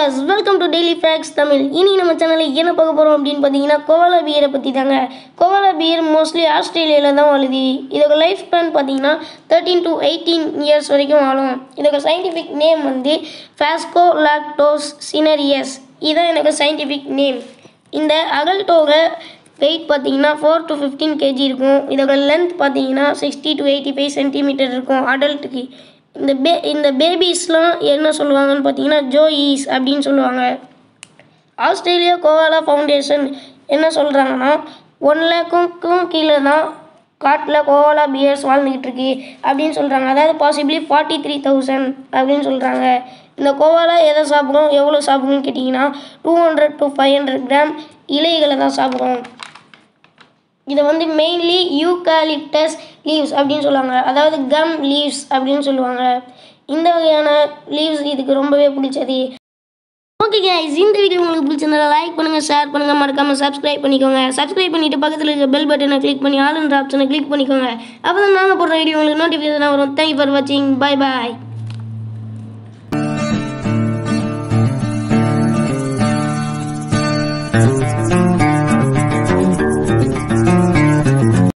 viewers welcome to daily facts Tamil இனி நம்ம சேனலில் என்ன பார்க்க போகிறோம் அப்படின்னு பார்த்தீங்கன்னா கோவாலா பியரை பற்றி தாங்க கோவாலா பியர் மோஸ்ட்லி ஆஸ்திரேலியாவில் தான் வாழுது இதோட லைஃப் ஸ்பேன் பார்த்தீங்கன்னா தேர்ட்டீன் டு எயிட்டீன் இயர்ஸ் வரைக்கும் வாழும் இதோட சயின்டிஃபிக் நேம் வந்து ஃபேஸ்கோ லாக்டோஸ் சினரியஸ் இதுதான் எனக்கு சயின்டிஃபிக் நேம் இந்த அகல்டோக வெயிட் பார்த்தீங்கன்னா ஃபோர் டு ஃபிஃப்டீன் கேஜி இருக்கும் இதோட லென்த் பார்த்தீங்கன்னா sixty to eighty five centimetre இருக்கும் அடல்ட்டுக்கு இந்த பே இந்த பேபிஸ்லாம் என்ன சொல்லுவாங்கன்னு பார்த்தீங்கன்னா ஜோயிஸ் அப்படின்னு சொல்லுவாங்க ஆஸ்திரேலியா கோவாலா ஃபவுண்டேஷன் என்ன சொல்கிறாங்கன்னா ஒன் லேக்குக்கும் கீழே தான் காட்டில் கோவாலா பியர்ஸ் வாழ்ந்துக்கிட்டு இருக்கு அப்படின்னு சொல்கிறாங்க அதாவது பாசிபிளி ஃபார்ட்டி த்ரீ தௌசண்ட் அப்படின்னு சொல்கிறாங்க இந்த கோவாலா எதை சாப்பிடும் எவ்வளோ சாப்பிடும்னு கேட்டிங்கன்னா two hundred to five hundred gram இலைகளை தான் சாப்பிடும் இதை வந்து மெயின்லி யூகாலிப்டஸ் லீவ்ஸ் அப்படின்னு சொல்லுவாங்க அதாவது கம் லீவ்ஸ் அப்படின்னு சொல்லுவாங்க இந்த வகையான லீவ்ஸ் இதுக்கு ரொம்பவே பிடிச்சது ஓகே கைஸ் இந்த வீடியோ உங்களுக்கு பிடிச்சிருந்தா லைக் பண்ணுங்கள் ஷேர் பண்ணுங்கள் மறக்காமல் சப்ஸ்கிரைப் பண்ணிக்கோங்க சப்ஸ்கிரைப் பண்ணிவிட்டு பக்கத்தில் இருக்க பெல் பட்டனை கிளிக் பண்ணி ஆளுன்ற ஆப்ஷனை கிளிக் பண்ணிக்கோங்க அப்போ தான் நாங்கள் போடுற வீடியோ உங்களுக்கு நோட்டிஃபிகேஷன் வரும் தேங்க்யூ ஃபார் வாட்சிங் பை பாய்